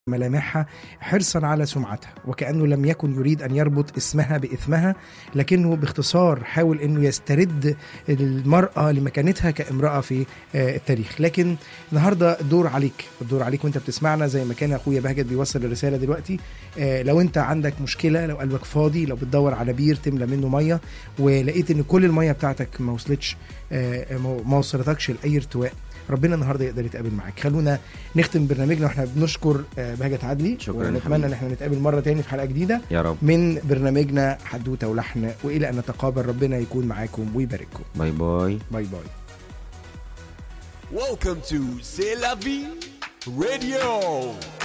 ملامحها حرصا على سمعتها وكأنه لم يكن يريد أن يربط اسمها بإثمها لكنه باختصار حاول أنه يسترد المرأة لمكانتها كامرأة في آه، التاريخ لكن النهاردة الدور عليك الدور عليك وانت بتسمعنا زي ما كان أخويا بهجت بيوصل الرسالة دلوقتي آه، لو انت عندك مشكلة لو قلبك فاضي لو بتدور على بير تملى منه مية ولقيت ان كل المية بتاعتك ما وصلتش آه، ما ما وصلتكش لأي ارتواء ربنا النهارده يقدر يتقابل معاك خلونا نختم برنامجنا واحنا بنشكر آه، بهجت عدلي شكراً يا ونتمنى ان حبيبي. احنا نتقابل مره تاني في حلقه جديده يا رب من برنامجنا حدوته ولحن والى ان نتقابل ربنا يكون معاكم ويبارككم باي باي باي باي Welcome to C'est la vie radio.